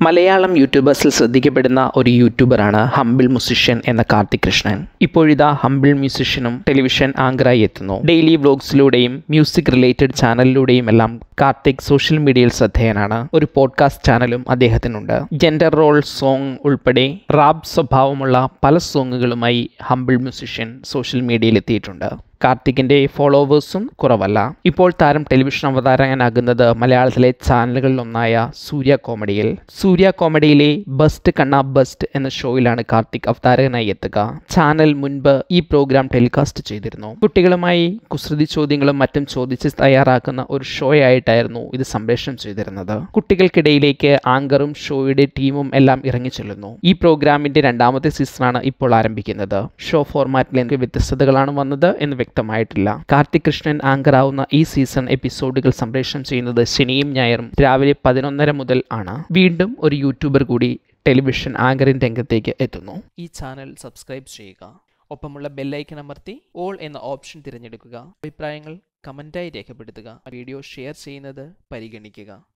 മലയാളം യൂട്യൂബേഴ്സിൽ ശ്രദ്ധിക്കപ്പെടുന്ന ഒരു യൂട്യൂബറാണ് humble musician എന്ന കാർത്തിക് കൃഷ്ണൻ ഇപ്പോഴിതാ ഹംബിൾ മ്യൂസിഷ്യനും ടെലിവിഷൻ ആങ്കറായി എത്തുന്നു ഡെയിലി വ്ലോഗ്സിലൂടെയും മ്യൂസിക് റിലേറ്റഡ് ചാനലിലൂടെയും എല്ലാം കാർത്തിക് സോഷ്യൽ മീഡിയയിൽ ശ്രദ്ധേയനാണ് ഒരു പോഡ്കാസ്റ്റ് ചാനലും അദ്ദേഹത്തിനുണ്ട് ജെൻഡർ റോൾ സോങ് ഉൾപ്പെടെ റാപ്പ് സ്വഭാവമുള്ള പല സോങ്ങുകളുമായി ഹംബിൾ മ്യൂസിഷ്യൻ സോഷ്യൽ മീഡിയയിൽ എത്തിയിട്ടുണ്ട് കാർത്തിക്കിന്റെ ഫോളോവേഴ്സും കുറവല്ല ഇപ്പോൾ താരം ടെലിവിഷൻ അവതാരകനാകുന്നത് മലയാളത്തിലെ ചാനലുകളിലൊന്നായ സൂര്യ കോമഡിയിൽ സൂര്യ കോമഡിയിലെ ബസ്റ്റ് കണ്ണ ബസ്റ്റ് എന്ന ഷോയിലാണ് കാർത്തിക് അവതാരകനായി എത്തുക ചാനൽ മുൻപ് ഈ പ്രോഗ്രാം ടെലികാസ്റ്റ് ചെയ്തിരുന്നു കുട്ടികളുമായി കുസൃതി ചോദ്യങ്ങളും മറ്റും ചോദിച്ച് തയ്യാറാക്കുന്ന ഒരു ഷോയായിട്ടായിരുന്നു ഇത് സംപ്രേഷണം ചെയ്തിരുന്നത് കുട്ടികൾക്കിടയിലേക്ക് ആങ്കറും ഷോയുടെ ടീമും എല്ലാം ഇറങ്ങിച്ചെല്ലുന്നു ഈ പ്രോഗ്രാമിന്റെ രണ്ടാമത്തെ സീസണാണ് ഇപ്പോൾ ആരംഭിക്കുന്നത് ഷോ ഫോർമാറ്റിൽ എന്തൊക്കെ വ്യത്യസ്തതകളാണ് വന്നത് എന്ന് വ്യക്തമായിട്ടില്ല കാർത്തിക് കൃഷ്ണൻ ആങ്കർ ആവുന്ന ഈ സീസൺ എപ്പിസോഡുകൾ സംപ്രേഷണം ചെയ്യുന്നത് ശനിയും ഞായറും രാവിലെ പതിനൊന്നര മുതൽ ആണ് വീണ്ടും ഒരു യൂട്യൂബർ കൂടി ടെലിവിഷൻ ആങ്കറിംഗ് രംഗത്തേക്ക് എത്തുന്നു ഈ ചാനൽ സബ്സ്ക്രൈബ് ചെയ്യുക ഒപ്പമുള്ള ബെല്ലൈക്കൺ അമർത്തി ഓൾ എന്ന ഓപ്ഷൻ തിരഞ്ഞെടുക്കുക അഭിപ്രായങ്ങൾ കമൻറ്റായി രേഖപ്പെടുത്തുക വീഡിയോ ഷെയർ ചെയ്യുന്നത് പരിഗണിക്കുക